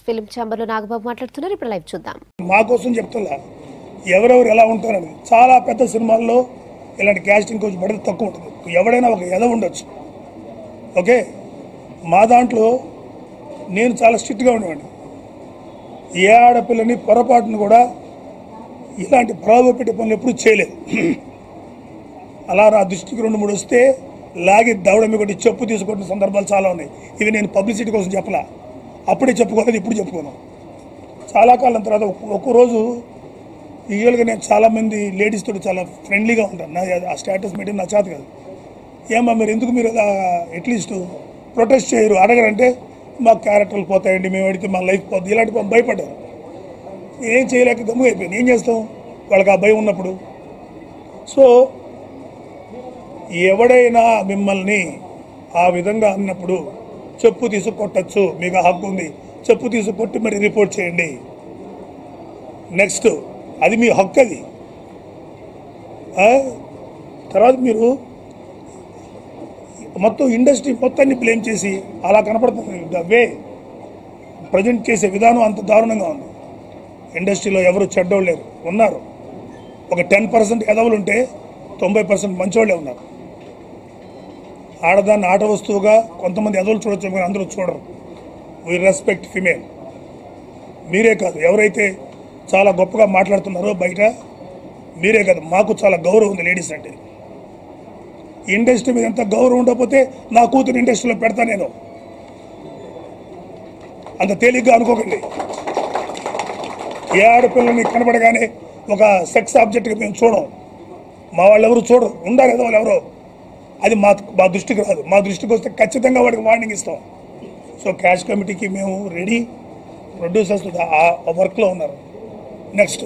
Film ఛాంబర్లో నాగబాబు మాట్లాడుతున్నారు ఇప్పుడు లైవ్ చూద్దాం మా కోసం చెప్తున్నా ఎవరెవరు ఎలా ఉంటారని చాలా పెద్ద సినిమాల్లో ఇలాంటి క్యాస్టింగ్ కొంచెం పడితే తక్కువ ఉంటుంది ఎవడైనా ఒక ఎద ఉండొచ్చు ఓకే మా దాంట్లో నేను చాలా స్ట్రిక్ట్గా ఉండేవాడిని ఏ ఆడపిల్లని పొరపాటును కూడా ఇలాంటి ప్రభావ పెట్టే పనులు ఎప్పుడూ చేయలేదు అలా నా దృష్టికి రెండు మూడు వస్తే లాగి దవడమి కొట్టి చెప్పు తీసుకుంటున్న సందర్భాలు చాలా ఉన్నాయి ఇవి నేను పబ్లిసిటీ కోసం చెప్పలా అప్పుడే చెప్పుకోలేదు ఇప్పుడు చెప్పుకోను చాలా కాలం తర్వాత ఒక్క- ఒక్క రోజు యూజువల్గా నేను చాలామంది లేడీస్ తోటి చాలా ఫ్రెండ్లీగా ఉంటాను నా ఆ స్టేటస్ మీటింగ్ నా చేత కాదు ఏమా మీరు ఎందుకు మీరు అట్లీస్ట్ ప్రొటెస్ట్ చేయరు అడగరంటే మా క్యారెక్టర్లు పోతాయండి మేము అడిగితే మా లైఫ్ పోతుంది ఇలాంటి పాపం భయపడ్డారు ఏం చేయలేక గమ్ము అయిపోయింది ఏం చేస్తాం వాళ్ళకి ఆ భయం ఉన్నప్పుడు సో ఎవడైనా మిమ్మల్ని ఆ విధంగా అన్నప్పుడు చెప్పు తీసి కొట్టచ్చు మీకు ఆ హక్కు ఉంది చెప్పు తీసి కొట్టి మరి రిపోర్ట్ చేయండి నెక్స్ట్ అది మీ హక్కు అది ఆ? తర్వాత మీరు మొత్తం ఇండస్ట్రీ మొత్తాన్ని బ్లేమ్ చేసి అలా కనపడుతుంది ద వే ప్రజెంట్ చేసే విధానం అంత దారుణంగా ఉంది ఇండస్ట్రీలో ఎవరు చెడ్డోళ్ళు లేరు ఉన్నారు ఒక టెన్ పర్సెంట్ ఎదవలు ఉంటే తొంభై పర్సెంట్ మంచోళ్ళే ఉన్నారు ఆడదాన్ని ఆట వస్తువుగా కొంతమంది ఎదవలు చూడొచ్చు కానీ అందరూ చూడరు వీ రెస్పెక్ట్ ఫిమేల్ మీరే కాదు ఎవరైతే చాలా గొప్పగా మాట్లాడుతున్నారో బయట మీరే కాదు మాకు చాలా గౌరవం ఉంది లేడీస్ అంటే ఇండస్ట్రీ మీద ఎంత గౌరవం ఉండకపోతే నా కూతురు ఇండస్ట్రీలో పెడతా నేను అంత తేలిగ్గా అనుకోకండి ఏ ఆడపిల్లని కనబడగానే ఒక సెక్స్ ఆబ్జెక్ట్గా మేము చూడం మా వాళ్ళు ఎవరు చూడరు ఉండాలి ఏదో వాళ్ళు ఎవరో అది మా మా దృష్టికి రాదు మా దృష్టికి వస్తే ఖచ్చితంగా వాడికి వార్నింగ్ ఇస్తాం సో క్యాష్ కమిటీకి మేము రెడీ ప్రొడ్యూసర్స్ ఆ వర్క్లో ఉన్నారు నెక్స్ట్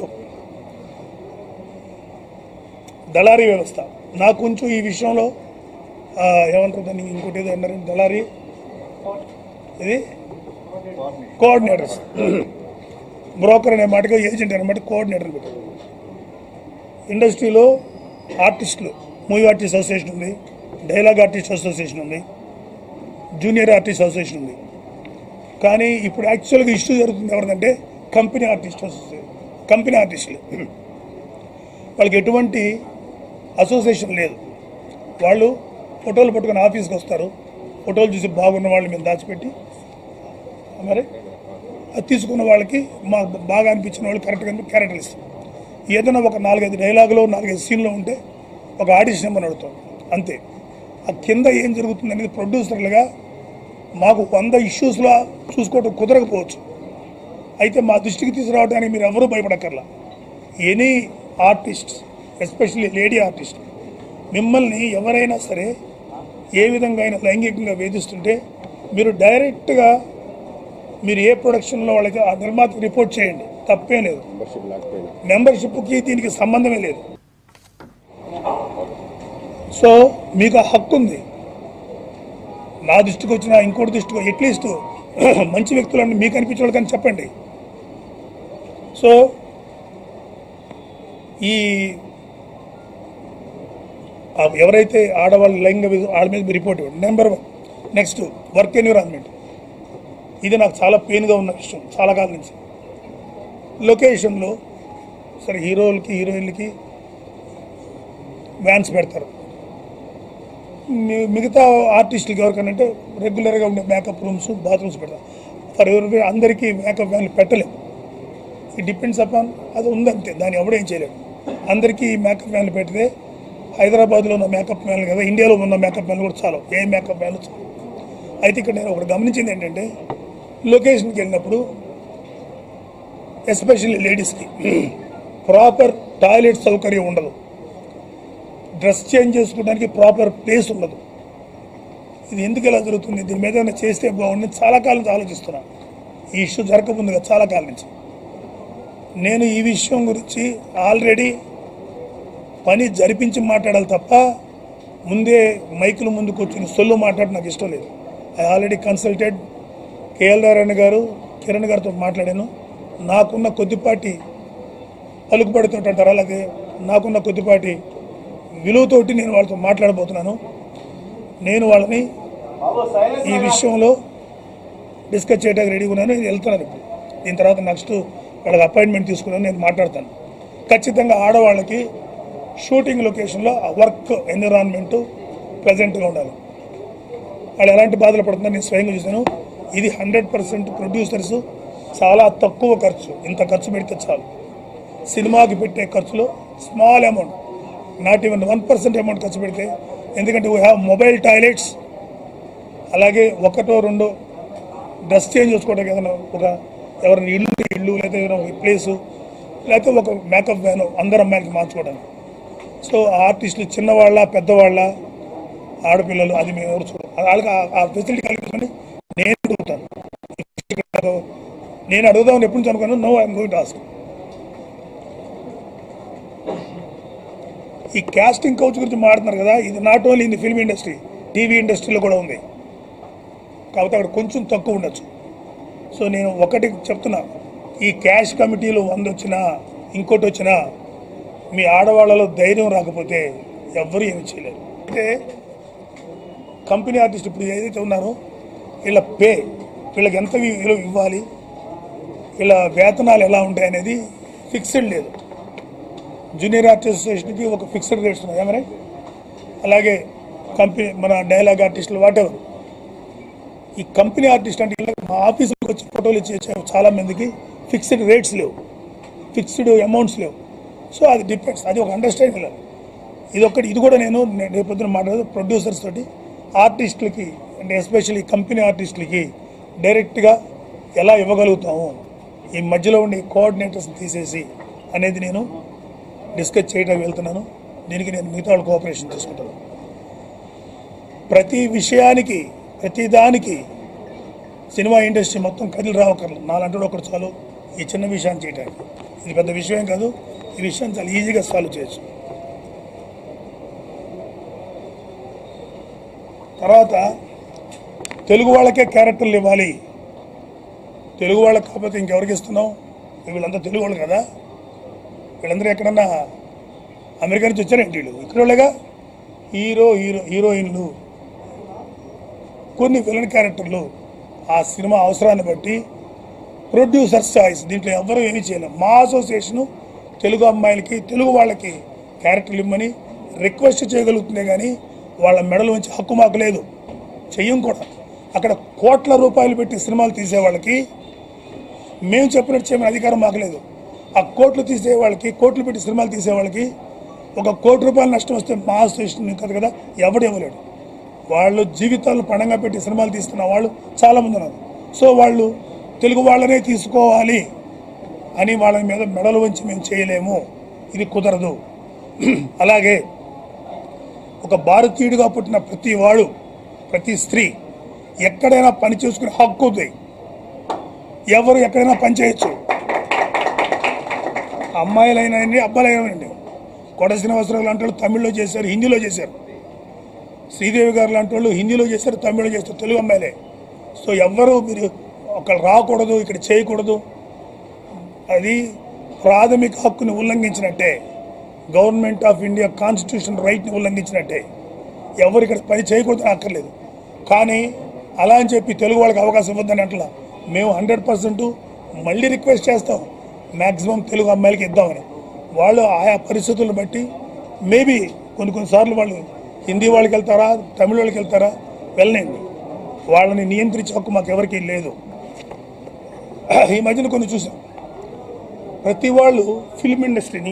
దళారీ వ్యవస్థ నాకు కొంచెం ఈ విషయంలో ఆ, ఏమంటారు దాన్ని ఇంకోటి ఏదో అన్నారు దళారీ ఇది కోఆర్డినేటర్స్ బ్రోకర్ అనే మాటగా ఏజెంట్ అనే మాట కోఆర్డినేటర్ పెట్టారు ఇండస్ట్రీలో ఆర్టిస్టులు మూవీ ఆర్టిస్ట్ అసోసియేషన్ ఉంది డైలాగ్ ఆర్టిస్ట్ అసోసియేషన్ ఉంది జూనియర్ ఆర్టిస్ట్ అసోసియేషన్ ఉంది కానీ ఇప్పుడు యాక్చువల్గా ఇష్యూ జరుగుతుంది ఎవరిదంటే కంపెనీ ఆర్టిస్ట్ అసోసియేషన్ కంపెనీ ఆర్టిస్టులు వాళ్ళకి ఎటువంటి అసోసియేషన్ లేదు వాళ్ళు ఫోటోలు పట్టుకొని ఆఫీస్కి వస్తారు ఫోటోలు చూసి బాగున్న వాళ్ళు మేము దాచిపెట్టి మరి అది తీసుకున్న వాళ్ళకి మాకు బాగా అనిపించిన వాళ్ళు కరెక్ట్గా క్యారెక్టర్ ఇస్తాం ఏదైనా ఒక నాలుగైదు డైలాగులో నాలుగైదు సీన్లో ఉంటే ఒక ఆడిషన్ నెంబర్ అడుగుతాం అంతే ఆ కింద ఏం జరుగుతుంది అనేది ప్రొడ్యూసర్లుగా మాకు వంద ఇష్యూస్లో చూసుకోవడం కుదరకపోవచ్చు అయితే మా దృష్టికి తీసుకురావడానికి మీరు ఎవరూ భయపడక్కర్లా any artist especially lady artist మిమ్మల్ని ఎవరైనా సరే ఏ విధంగా అయినా లైంగికంగా వేధిస్తుంటే మీరు డైరెక్ట్గా మీరు ఏ ప్రొడక్షన్లో వాళ్ళకి ఆ నిర్మాత రిపోర్ట్ చేయండి తప్పేం లేదు మెంబర్షిప్కి దీనికి సంబంధమే లేదు సో మీకు ఆ హక్కు ఉంది నా దృష్టికి వచ్చిన ఇంకోటి దృష్టికి అట్లీస్ట్ మంచి వ్యక్తులని మీకు అనిపించే వాళ్ళకని చెప్పండి సో ఈ ఆ ఎవరైతే ఆడవాళ్ళ లైంగిక విధ- వాళ్ళ మీద మీరు రిపోర్ట్ ఇవ్వండి number one next work environment ఇది నాకు చాలా పెయిన్గా ఉన్న విషయం చాలా కాలం నుంచి లొకేషన్లో సరే హీరోలకి హీరోయిన్లకి వ్యాన్స్ పెడతారు మి- మిగతా ఆర్టిస్టులకి ఎవరికైనా రెగ్యులర్గా ఉండే మేకప్ రూమ్స్ బాత్రూమ్స్ పెడతారు ఫర్ ఎవరి అందరికీ మేకప్ వ్యాన్లు పెట్టలేము ఇట్ డిపెండ్స్ అపాన్ అది ఉందంతే దాన్ని ఎవడేం చేయలేము అందరికీ మేకప్ వ్యాన్లు పెడితే హైదరాబాద్లో ఉన్న మేకప్ వ్యాన్లు కదా ఇండియాలో ఉన్న మేకప్ వ్యాన్లు కూడా చాలు ఏ మేకప్ వ్యాన్లు చాలు అయితే ఇక్కడ నేను ఒకటి గమనించింది ఏంటంటే లొకేషన్కి వెళ్ళినప్పుడు ఎస్పెషల్లీ లేడీస్కి ప్రాపర్ టాయిలెట్ సౌకర్యం ఉండదు డ్రెస్ చేంజ్ చేసుకోవడానికి ప్రాపర్ ప్లేస్ ఉండదు ఇది ఎందుకు ఇలా జరుగుతుంది దీని మీద ఏమైనా చేస్తే బాగుంది చాలా కాలం నుంచి ఆలోచిస్తున్నా ఈ ఇష్యూ జరగకముందు కదా చాలా కాలం నుంచి నేను ఈ విషయం గురించి ఆల్రెడీ పని జరిపించి మాట్లాడాలి తప్ప ముందే మైకుల ముందుకు వచ్చిన సొల్లు మాట్లాడడం నాకు ఇష్టం లేదు I already consulted KL Narayana garu Kiran గారితో మాట్లాడాను నాకున్న కొద్దిపాటి పలుకుబడితో అంటారు అలాగే నాకున్న కొద్దిపాటి విలువతోటి నేను వాళ్ళతో మాట్లాడబోతున్నాను నేను వాళ్ళని ఈ విషయంలో డిస్కస్ చేయడానికి రెడీగా ఉన్నాను నేను వెళ్తున్నాను ఇప్పుడు దీని తర్వాత నెక్స్ట్ వాళ్ళకి అపాయింట్మెంట్ తీసుకుని నేను మాట్లాడతాను ఖచ్చితంగా ఆడవాళ్ళకి షూటింగ్ లొకేషన్లో ఆ వర్క్ ఎన్విరాన్మెంట్ ప్లెజెంట్గా ఉండాలి వాళ్ళు ఎలాంటి బాధలు పడుతుందో నేను స్వయంగా చూశాను ఇది హండ్రెడ్ పర్సెంట్ ప్రొడ్యూసర్స్ చాలా తక్కువ ఖర్చు ఇంత ఖర్చు పెడితే చాలు సినిమాకి పెట్టే ఖర్చులో small amount not even one percent amount ఖర్చు పెడితే ఎందుకంటే వీ హ్యావ్ మొబైల్ టాయిలెట్స్ అలాగే ఒకటో రెండో డ్రెస్ చేంజ్ చేసుకోవడానికి ఏదైనా ఒక ఎవరైనా ఇల్లు ఇల్లు లేదా ఏదైనా ఒక ప్లేసు లేకపోతే ఒక మేకప్ వ్యాన్ అందరు అమ్మాయిలకి మార్చుకోవడానికి సో ఆర్టిస్టులు చిన్నవాళ్ళ పెద్దవాళ్ళ ఆడపిల్లలు అది మేము ఎవరు చూడం వాళ్ళకి ఆ- ఆ ఫెసిలిటీ కలిగించుకొని నేను అడుగుతాను నేను అడుగుదామని ఎప్పుడు నుంచి అనుకున్నాను no I'm going to ask ఈ కాస్టింగ్ కౌచ్ గురించి మాట్లాడుతున్నారు కదా ఇది not only in the film industry TV ఇండస్ట్రీలో కూడా ఉంది కాకపోతే అక్కడ కొంచెం తక్కువ ఉండొచ్చు సో నేను ఒకటి చెప్తున్నా ఈ క్యాష్ కమిటీలు వంద వచ్చినా ఇంకోటి వచ్చినా మీ ఆడవాళ్ళలో ధైర్యం రాకపోతే ఎవ్వరూ ఏమి చేయలేరు అయితే కంపెనీ ఆర్టిస్ట్ ఇప్పుడు ఏదైతే ఉన్నారో వీళ్ళ పే వీళ్ళకి ఎంత విలువ ఇవ్వాలి వీళ్ళ వేతనాలు ఎలా ఉంటాయి అనేది ఫిక్స్డ్ లేదు జూనియర్ ఆర్టిస్ట్ అసోసియేషన్కి ఒక ఫిక్స్డ్ రేట్స్ ఉన్నాయి ఏమరే అలాగే కంపెనీ మన డైలాగ్ ఆర్టిస్టులు వాటెవర్ ఈ కంపెనీ ఆర్టిస్ట్ అంటే ఇలా మా ఆఫీసుకి వచ్చి ఫోటోలు ఇచ్చే చాలా మందికి ఫిక్స్డ్ రేట్స్ లేవు ఫిక్స్డ్ అమౌంట్స్ లేవు సో అది డిపెండ్స్ అది ఒక అండర్స్టాండింగ్ లేదు ఇది ఒకటి ఇది కూడా నేను నే- రేపు పొద్దున మాట్లాడదు ప్రొడ్యూసర్స్ తోటి ఆర్టిస్టులకి అంటే ఎస్పెషల్లీ కంపెనీ ఆర్టిస్టులకి డైరెక్ట్గా ఎలా ఇవ్వగలుగుతాము ఈ మధ్యలో ఉండే కోఆర్డినేటర్స్ తీసేసి అనేది నేను డిస్కస్ చేయడానికి వెళ్తున్నాను దీనికి నేను మిగతా వాళ్ళు కోఆపరేషన్ తీసుకుంటాను ప్రతి విషయానికి ప్రతి దానికి సినిమా ఇండస్ట్రీ మొత్తం కదిలి రావక్కర్లేదు నాలంటాడు ఒకటి చాలు ఈ చిన్న విషయాన్ని చేయడానికి ఇది పెద్ద విషయం కాదు ఈ విషయం చాలా ఈజీగా సాల్వ్ చేయొచ్చు తర్వాత తెలుగు వాళ్ళకే క్యారెక్టర్లు ఇవ్వాలి తెలుగు వాళ్ళకి కాకపోతే ఇంకెవరికి ఇస్తున్నావు వీళ్ళంతా తెలుగు వాళ్ళు కదా వీళ్ళందరూ ఎక్కడన్నా అమెరికా నుంచి వచ్చారేంటి వీళ్ళు ఇక్కడ వాళ్ళేగా హీరో హీరో హీరోయిన్లు కొన్ని విలన్ క్యారెక్టర్లు ఆ సినిమా అవసరాన్ని బట్టి ప్రొడ్యూసర్స్ చాయిస్ దీంట్లో ఎవ్వరూ ఏమీ చేయలేం మా అసోసియేషను తెలుగు అమ్మాయిలకి తెలుగు వాళ్ళకి క్యారెక్టర్లు ఇమ్మని రిక్వెస్ట్ చేయగలుగుతుందే కానీ వాళ్ళ మెడలు ఉంచి హక్కు మాకు లేదు చెయ్యం కూడా అక్కడ కోట్ల రూపాయలు పెట్టి సినిమాలు తీసే వాళ్ళకి మేము చెప్పినట్టు చేయమని అధికారం మాకు లేదు ఆ కోట్లు తీసే వాళ్ళకి కోట్లు పెట్టి సినిమాలు తీసే వాళ్ళకి ఒక కోటి రూపాయలు నష్టం వస్తే మా అసోసియేషన్ కాదు కదా ఎవడు ఇవ్వలేడు వాళ్ళు జీవితాలు పణంగా పెట్టి సినిమాలు తీస్తున్న వాళ్ళు చాలామంది ఉన్నారు సో వాళ్ళు తెలుగు వాళ్ళనే తీసుకోవాలి అని వాళ్ళ మీద మెడలు వంచి మేము చేయలేము ఇది కుదరదు అలాగే ఒక భారతీయుడిగా పుట్టిన ప్రతి వాడు ప్రతి స్త్రీ ఎక్కడైనా పని చేసుకునే హక్కు ఉంది ఎవరు ఎక్కడైనా పని చేయొచ్చు అమ్మాయిలైనండి అబ్బాయిలైనండి కొడ శ్రీనివాసరావు లాంటి వాళ్ళు తమిళ్లో చేశారు హిందీలో చేశారు శ్రీదేవి గారు లాంటి వాళ్ళు హిందీలో చేశారు తమిళ్లో చేస్తారు తెలుగు అమ్మాయిలే సో ఎవ్వరు మీరు ఒకళ్ళు రాకూడదు ఇక్కడ చేయకూడదు అది ప్రాథమిక హక్కుని ఉల్లంఘించినట్టే గవర్నమెంట్ ఆఫ్ ఇండియా కాన్స్టిట్యూషన్ రైట్ని ఉల్లంఘించినట్టే ఎవరు ఇక్కడ పని చేయకూడదు అక్కర్లేదు కానీ అలా అని చెప్పి తెలుగు వాళ్ళకి అవకాశం ఇవ్వద్దని అట్లా మేము హండ్రెడ్ పర్సెంట్ మళ్ళీ రిక్వెస్ట్ చేస్తాం మ్యాక్సిమం తెలుగు అమ్మాయిలకి ఇద్దామని వాళ్ళు ఆయా పరిస్థితులను బట్టి మేబీ కొన్ని కొన్నిసార్లు వాళ్ళు హిందీ వాళ్ళకి వెళ్తారా తమిళ వాళ్ళకి వెళ్తారా వెళ్ళనండి వాళ్ళని నియంత్రించే హక్కు మాకు ఎవరికీ లేదు ఈ మధ్యన కొన్ని చూసాం ప్రతి వాళ్ళు ఫిల్మ్ ఇండస్ట్రీని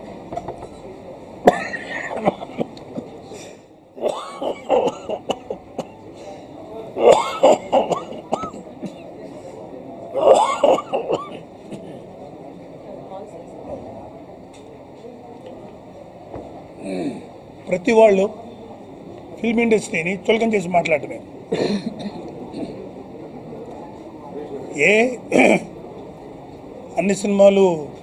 ప్రతి వాళ్ళు ఫిల్మ్ ఇండస్ట్రీని చులకం చేసి మాట్లాడటమే ఏ అన్ని సినిమాలు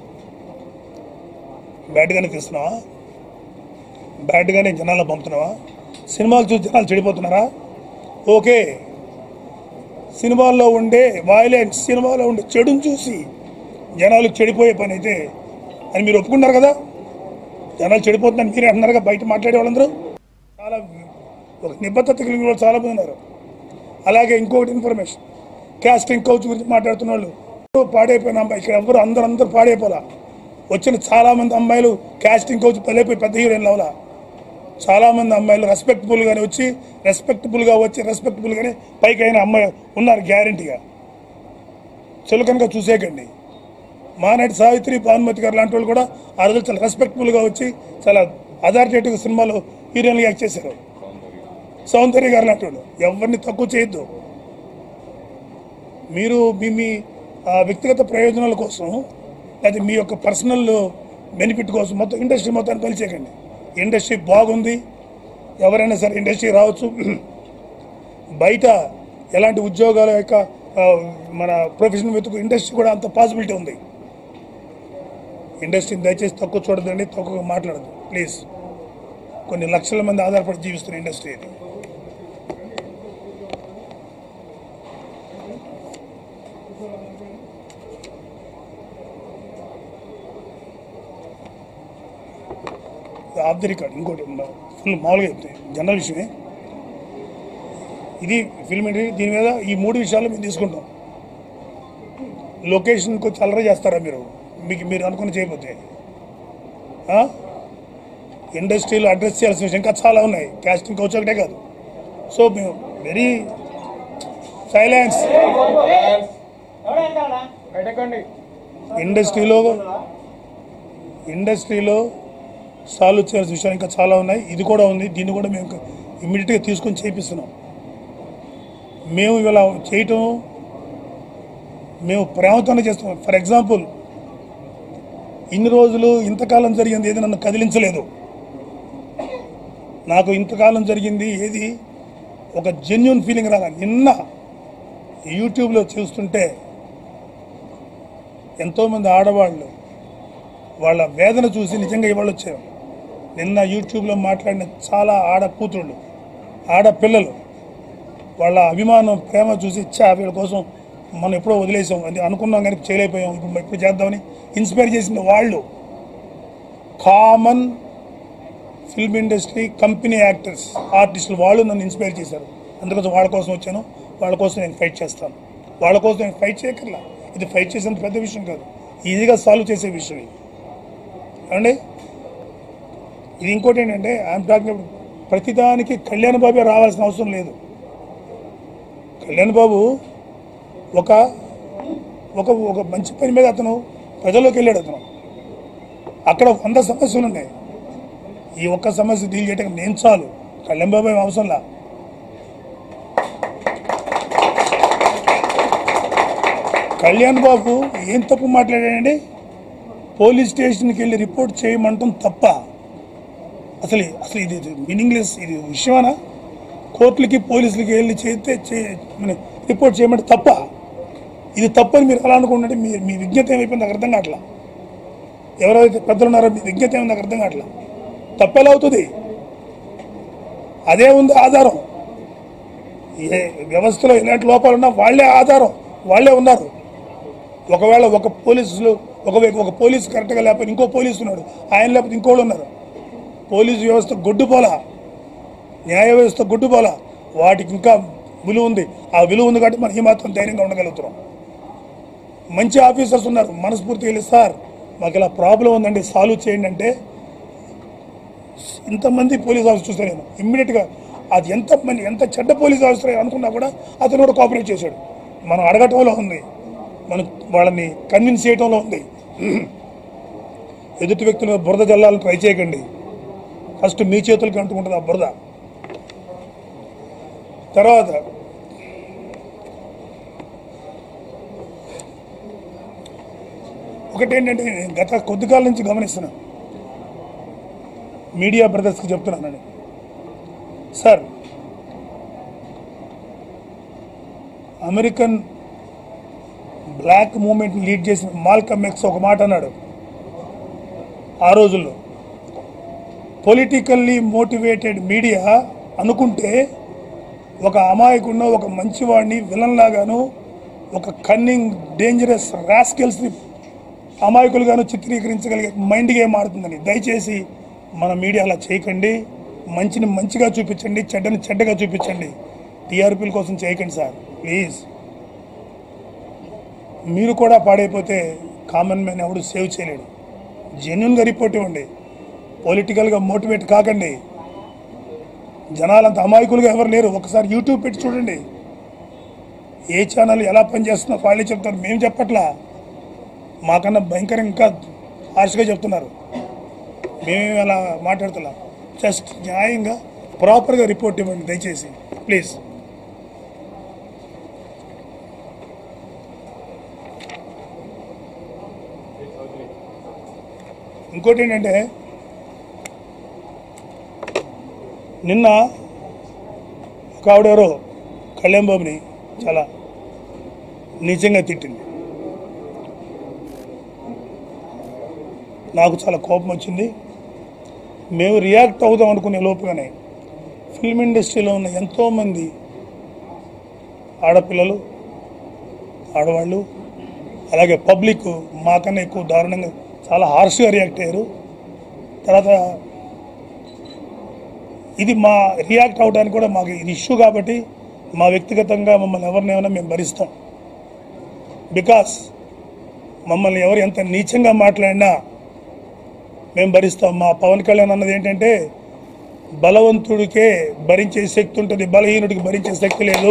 బ్యాడ్గానే తీస్తున్నావా బ్యాడ్గానే జనాల్లో పంపుతున్నావా సినిమాలు చూసి జనాలు చెడిపోతున్నారా ఓకే సినిమాల్లో ఉండే వైలెన్స్ సినిమాలో ఉండే చెడుని చూసి జనాలు చెడిపోయే పని అయితే అని మీరు ఒప్పుకున్నారు కదా జనాలు చెడిపోతుందని మీరే అంటున్నారుగా బయట మాట్లాడే వాళ్ళందరూ చాలా ఒక నిబద్ధత కలిగిన వాళ్ళు చాలా మంది ఉన్నారు అలాగే ఇంకొకటి ఇన్ఫర్మేషన్ కాస్టింగ్ కౌచ్ గురించి మాట్లాడుతున్న వాళ్ళు పాడైపోయిన అమ్మాయి ఇక్కడ ఎవరు అందరూ అందరూ పాడైపోలా వచ్చిన చాలా మంది అమ్మాయిలు కాస్టింగ్ కోచ్ పెళ్ళైపోయి పెద్ద హీరోయిన్ అవలా చాలా మంది అమ్మాయిలు రెస్పెక్టబుల్గానే వచ్చి రెస్పెక్టబుల్గా వచ్చి రెస్పెక్టబుల్గానే పైకి అయిన అమ్మాయి ఉన్నారు గ్యారంటీగా చులకనగా చూసేకండి మానాటి సావిత్రి భానుమతి గారు లాంటి వాళ్ళు కూడా ఆ రోజు చాలా రెస్పెక్టబుల్గా వచ్చి చాలా అథారిటేటివ్ సినిమాలో హీరోయిన్గా యాక్ట్ చేశారు సౌందర్య గారు లాంటి వాళ్ళు ఎవరిని తక్కువ చేయొద్దు మీరు మీ మీ ఆ, వ్యక్తిగత ప్రయోజనాల కోసం లేదా మీ యొక్క పర్సనల్ బెనిఫిట్ కోసం మొత్తం ఇండస్ట్రీ మొత్తాన్ని పనిచేయకండి ఇండస్ట్రీ బాగుంది ఎవరైనా సరే ఇండస్ట్రీ రావచ్చు బయట ఎలాంటి ఉద్యోగాల యొక్క ఆ, మన ప్రొఫెషన్ వెతుకు ఇండస్ట్రీ కూడా అంత పాసిబిలిటీ ఉంది ఇండస్ట్రీని దయచేసి తక్కువ చూడదండి తక్కువ మాట్లాడదు ప్లీజ్ కొన్ని లక్షల మంది ఆధారపడి జీవిస్తున్న ఇండస్ట్రీ ఇది ఆఫ్ ది రికార్డ్ ఇంకోటి ఫుల్ మామూలుగా చెప్తాయి జనరల్ విషయమే ఇది ఫిల్మ్ ఇండస్ట్రీ దీని మీద ఈ మూడు విషయాలు మేము తీసుకుంటాం లొకేషన్కి వచ్చి అల్లరి చేస్తారా మీరు మీకు మీరు అనుకుని చేయకపోతే ఆ? ఇండస్ట్రీలో అడ్రస్ చేయాల్సిన విషయం ఇంకా చాలా ఉన్నాయి కాస్టింగ్ కోచ్ ఒకటే కాదు సో మేము వెరీ సైలెన్స్ ఇండస్ట్రీలో ఇండస్ట్రీలో సాల్వ్ చేయాల్సిన విషయాలు ఇంకా చాలా ఉన్నాయి ఇది కూడా ఉంది దీన్ని కూడా మేము ఇమ్మీడియట్గా తీసుకొని చేపిస్తున్నాం మేము ఇవాళ చేయటం మేము ప్రేమతోనే చేస్తాం ఫర్ ఎగ్జాంపుల్ ఇన్ని రోజులు ఇంతకాలం జరిగింది ఏది నన్ను కదిలించలేదు నాకు ఇంతకాలం జరిగింది ఏది ఒక జెన్యున్ ఫీలింగ్ రాగా నిన్న యూట్యూబ్లో చూస్తుంటే ఎంతోమంది ఆడవాళ్ళు వాళ్ళ వేదన చూసి నిజంగా ఇవాళ వచ్చారు నిన్న యూట్యూబ్లో మాట్లాడిన చాలా ఆడ కూతుళ్ళు ఆడపిల్లలు వాళ్ళ అభిమానం ప్రేమ చూసి ఇచ్చా వీళ్ళ కోసం మనం ఎప్పుడో వదిలేసాం అది అనుకున్నాం కానీ చేయలేకపోయాం ఇప్పుడు ఇప్పుడు చేద్దామని ఇన్స్పైర్ చేసిన వాళ్ళు common film industry company actors ఆర్టిస్టులు వాళ్ళు నన్ను ఇన్స్పైర్ చేశారు అందుకోసం వాళ్ళ కోసం వచ్చాను వాళ్ళ కోసం నేను ఫైట్ చేస్తాను వాళ్ళ కోసం నేను ఫైట్ చేయకర్లా ఇది ఫైట్ చేసేంత పెద్ద విషయం కాదు ఈజీగా సాల్వ్ చేసే విషయం ఇది ఏమండి ఇది ఇంకోటి ఏంటంటే ఐఎమ్ టాకింగ్ ప్రతిదానికి కళ్యాణ్ బాబే రావాల్సిన అవసరం లేదు కళ్యాణ్ బాబు ఒక ఒక ఒక మంచి పని మీద అతను ప్రజల్లోకి వెళ్ళాడు అతను అక్కడ వంద సమస్యలు ఉన్నాయి ఈ ఒక్క సమస్య డీల్ చేయడానికి నేను చాలు కళ్యాణ్ బాబు ఏం అవసరంలా కళ్యాణ్ బాబు ఏం తప్పు మాట్లాడాడండి పోలీస్ స్టేషన్కి వెళ్ళి రిపోర్ట్ చేయమంటాం తప్ప అసలు అసలు ఇది మీనింగ్లెస్ ఇది విషయమా కోర్టులకి పోలీసులకి వెళ్ళి చేస్తే చే- మన రిపోర్ట్ చేయమంటే తప్ప ఇది తప్పని మీరు ఎలా అనుకుంటుంటే మీ మీ విజ్ఞత ఏమైపోయింది నాకు అర్థం కావట్లా ఎవరైతే పెద్దలు ఉన్నారో మీ విజ్ఞత ఏమైంది నాకు అర్థం కావట్లా తప్పెలా అవుతుంది అదే ఉంది ఆధారం ఏ వ్యవస్థలో ఎలాంటి లోపాలు ఉన్నా వాళ్ళే ఆధారం వాళ్ళే ఉన్నారు ఒకవేళ ఒక పోలీసులు ఒక వ్యక్తి- ఒక పోలీసు కరెక్ట్గా లేకపోతే ఇంకో పోలీసు ఉన్నాడు ఆయన లేకపోతే ఇంకోళ్ళు ఉన్నారు పోలీసు వ్యవస్థ గొడ్డుపోలా న్యాయ వ్యవస్థ గొడ్డుపోలా వాటికి ఇంకా విలువ ఉంది ఆ విలువ ఉంది కాబట్టి మనం ఈ మాత్రం ధైర్యంగా ఉండగలుగుతున్నాం మంచి ఆఫీసర్స్ ఉన్నారు మనస్ఫూర్తిగా వెళ్ళి సార్ మాకు ఇలా ప్రాబ్లం ఉందండి సాల్వ్ చేయండి అంటే ఇంతమంది పోలీస్ ఆఫీసర్ చూసాను నేను ఇమ్మీడియట్గా అది ఎంత మంది ఎంత చెడ్డ పోలీస్ ఆఫీసర్ అనుకున్నా కూడా అతను కూడా కోఆపరేట్ చేశాడు మనం అడగటంలో ఉంది మనం వాళ్ళని కన్విన్స్ చేయటంలో ఉంది ఎదుటి వ్యక్తుల మీద బురద జల్లాలని ట్రై చేయకండి ఫస్ట్ మీ చేతులకి అంటుకుంటుంది ఆ బురద తర్వాత ఒకటేంటంటే నేను గత కొద్ది కాలం నుంచి గమనిస్తున్నాను మీడియా బ్రదర్స్కి చెప్తున్నానండి sir American black movement lead చేసిన మాల్కమ్ ఎక్స్ ఒక మాట అన్నాడు ఆ రోజుల్లో పొలిటికల్లీ మోటివేటెడ్ మీడియా అనుకుంటే ఒక అమాయకుడినో ఒక మంచివాడిని విలన్ లాగాను ఒక కన్నింగ్ డేంజరస్ రాస్కెల్స్ని అమాయకులుగాను చిత్రీకరించగలిగే మైండ్ గేమ్ ఆడుతుందని దయచేసి మన మీడియా అలా చేయకండి మంచిని మంచిగా చూపించండి చెడ్డని చెడ్డగా చూపించండి టీఆర్పీల కోసం చేయకండి సార్ ప్లీజ్ మీరు కూడా పాడైపోతే కామన్ మ్యాన్ ఎవడు సేవ్ చేయలేడు జెన్యున్గా రిపోర్ట్ ఇవ్వండి పొలిటికల్గా మోటివేట్ కాకండి జనాలంత అమాయకులుగా ఎవరు లేరు ఒకసారి యూట్యూబ్ పెట్టి చూడండి ఏ ఛానల్ ఎలా పనిచేస్తుందో వాళ్ళే చెప్తారు మేము చెప్పట్లా మాకన్నా భయంకరంగా ఇంకా హార్ష్గా చెప్తున్నారు మేమేమి అలా మాట్లాడుతున్నాం జస్ట్ న్యాయంగా ప్రాపర్గా రిపోర్ట్ ఇవ్వండి దయచేసి ప్లీజ్ ఇంకోటి ఏంటంటే నిన్న ఒక ఆవిడెవరో కళ్యాణ్ బాబుని చాలా నీచంగా తిట్టింది నాకు చాలా కోపం వచ్చింది మేము రియాక్ట్ అవుదాం అనుకునే లోపుగానే ఫిల్మ్ ఇండస్ట్రీలో ఉన్న ఎంతోమంది ఆడపిల్లలు ఆడవాళ్ళు అలాగే పబ్లిక్ మాకన్నా ఎక్కువ దారుణంగా చాలా హార్ష్గా రియాక్ట్ అయ్యారు తర్వాత ఇది మా రియాక్ట్ అవడానికి కూడా మాకు ఇది ఇష్యూ కాబట్టి మా వ్యక్తిగతంగా మమ్మల్ని ఎవరినైనా మేము భరిస్తాం బికాస్ మమ్మల్ని ఎవరు ఎంత నీచంగా మాట్లాడినా మేము భరిస్తాం మా పవన్ కళ్యాణ్ అన్నది ఏంటంటే బలవంతుడికే భరించే శక్తి ఉంటుంది బలహీనుడికి భరించే శక్తి లేదు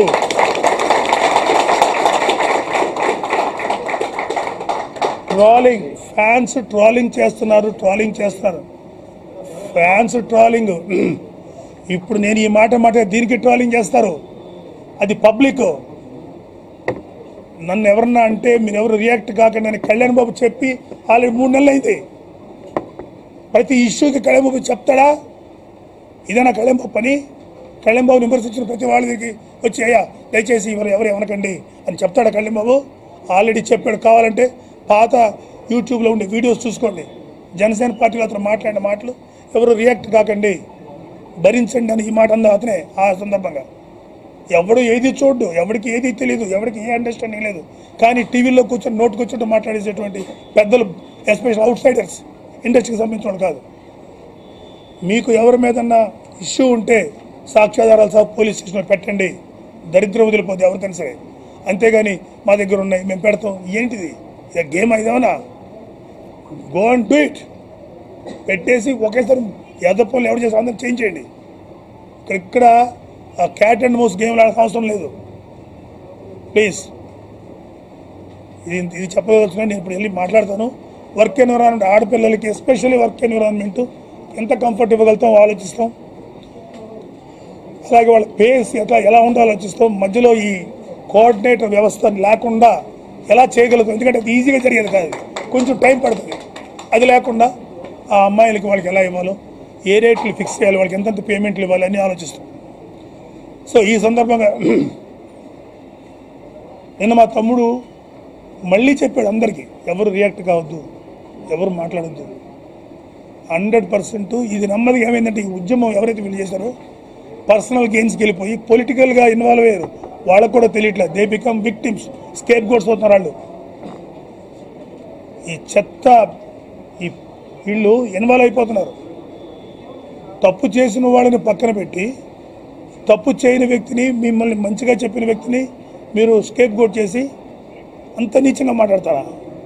ట్రాలింగ్ ఫ్యాన్స్ ట్రాలింగ్ చేస్తున్నారు ట్రాలింగ్ చేస్తున్నారు ఫ్యాన్స్ ట్రాలింగ్ ఇప్పుడు నేను ఈ మాట మాట దీనికి ట్రాలింగ్ చేస్తారు అది పబ్లిక్ నన్ను ఎవరన్నా అంటే మీరు ఎవరు రియాక్ట్ కాకండి అని కళ్యాణ్ బాబు చెప్పి ఆల్రెడీ మూడు నెలలు అయింది ప్రతి ఇష్యూకి కళ్యాణ్ బాబు చెప్తాడా ఇదేనా కళ్యాణ్ బాబు పని కళ్యాణ్ బాబు విమర్శించిన ప్రతి వాళ్ళ దగ్గరికి వచ్చి అయ్యా దయచేసి ఎవరు ఎవరు ఏమనకండి అని చెప్తాడా కళ్యాణ్ బాబు ఆల్రెడీ చెప్పాడు కావాలంటే పాత యూట్యూబ్లో ఉండే వీడియోస్ చూసుకోండి జనసేన పార్టీలో అతను మాట్లాడిన మాటలు ఎవరు రియాక్ట్ కాకండి భరించండి అని ఈ మాట అందా అతనే ఆ సందర్భంగా ఎవడు ఏది చూడ్డు ఎవరికి ఏది తెలియదు ఎవరికి ఏ అండర్స్టాండింగ్ లేదు కానీ టీవీలో కూర్చొని నోటు కూర్చొని మాట్లాడేసేటువంటి పెద్దలు ఎస్పెషల్ అవుట్ సైడర్స్ ఇండస్ట్రీకి సంబంధించిన వాళ్ళు కాదు మీకు ఎవరి మీదన్నా ఇష్యూ ఉంటే సాక్ష్యాధారాలు సహా పోలీస్ స్టేషన్లో పెట్టండి దరిద్రం వదిలిపోతే ఎవరికైనా సరే అంతేగాని మా దగ్గర ఉన్నాయి మేము పెడతాం ఏంటిది ఇక గేమ్ అయిదేమన్నా గో అండ్ డూ ఇట్ పెట్టేసి ఒకేసారి ఎదపోలు ఎవరు చేసి అందరం చేంజ్ చేయండి ఇక్కడ ఇక్కడ క్యాట్ అండ్ మౌస్ గేమ్ ఆడాల్సిన అవసరం లేదు ప్లీజ్ ఇది ఇది చెప్పదలుచుకున్నా నేను ఇప్పుడు వెళ్ళి మాట్లాడతాను వర్క్ ఎన్విరాన్మెంట్ ఆడపిల్లలకి ఎస్పెషల్లీ వర్క్ ఎన్విరాన్మెంట్ ఎంత కంఫర్ట్ ఇవ్వగలుగుతాం ఆలోచిస్తాం అలాగే వాళ్ళ పేస్ ఎట్లా ఎలా ఉందో ఆలోచిస్తాం మధ్యలో ఈ కోఆర్డినేటర్ వ్యవస్థ లేకుండా ఎలా చేయగలుగుతాం ఎందుకంటే అది ఈజీగా జరిగేది కాదు కొంచెం టైం పడుతుంది అది లేకుండా ఆ అమ్మాయిలకి వాళ్ళకి ఎలా ఇవ్వాలో ఏ రేట్లు ఫిక్స్ చేయాలి వాళ్ళకి ఎంతెంత పేమెంట్లు ఇవ్వాలి అని ఆలోచిస్తాం సో ఈ సందర్భంగా నిన్న మా తమ్ముడు మళ్ళీ చెప్పాడు అందరికీ ఎవరు రియాక్ట్ కావద్దు ఎవరు మాట్లాడద్దు హండ్రెడ్ పర్సెంట్ ఇది నెమ్మదిగా ఏమైందంటే ఈ ఉద్యమం ఎవరైతే వీళ్ళు చేశారో పర్సనల్ గెయిన్స్కి వెళ్ళిపోయి పొలిటికల్గా ఇన్వాల్వ్ అయ్యారు వాళ్ళకు కూడా తెలియట్లేదు they become victims scapegoats అవుతున్నారు వాళ్ళు ఈ చెత్త ఈ వీళ్ళు ఇన్వాల్వ్ అయిపోతున్నారు తప్పు చేసిన వాళ్ళని పక్కన పెట్టి తప్పు చేయని వ్యక్తిని మిమ్మల్ని మంచిగా చెప్పిన వ్యక్తిని మీరు స్కేప్ గోట్ చేసి అంత నీచంగా మాట్లాడతారా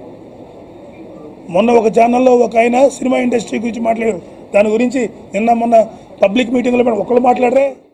మొన్న ఒక ఛానల్లో ఒక ఆయన సినిమా ఇండస్ట్రీ గురించి మాట్లాడారు దాని గురించి నిన్న మొన్న పబ్లిక్ మీటింగ్లో ఒకళ్ళు మాట్లాడరే